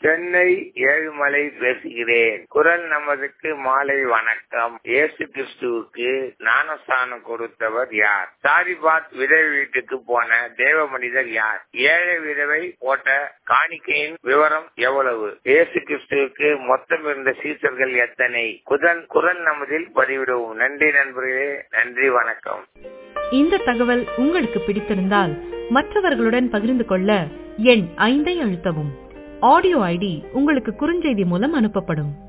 சென்னை ஏழுமலை பேசுகிறேன் குரல் நமதுக்கு மாலை வணக்கம் இயேசு கிறிஸ்துவுக்கு ஞானஸ்தானம் கொடுத்தவர் யார் சாரிபாத் விதவை வீட்டுக்கு போன தேவ மனிதர் யார் ஏழை விதவை போட்ட காணிக்கையின் விவரம் எவ்வளவு இயேசு கிறிஸ்துவுக்கு மொத்தம் இருந்த சீசர்கள் எத்தனை குதன் குரல் நமதில் பதிவிடுவோம் நன்றி நண்பர்களே நன்றி வணக்கம் இந்த தகவல் உங்களுக்கு பிடித்திருந்தால் மற்றவர்களுடன் பகிர்ந்து கொள்ள எண் ஐந்தை அழுத்தவும் ஆடியோ ஐடி உங்களுக்கு குறுஞ்செய்தி மூலம் அனுப்பப்படும்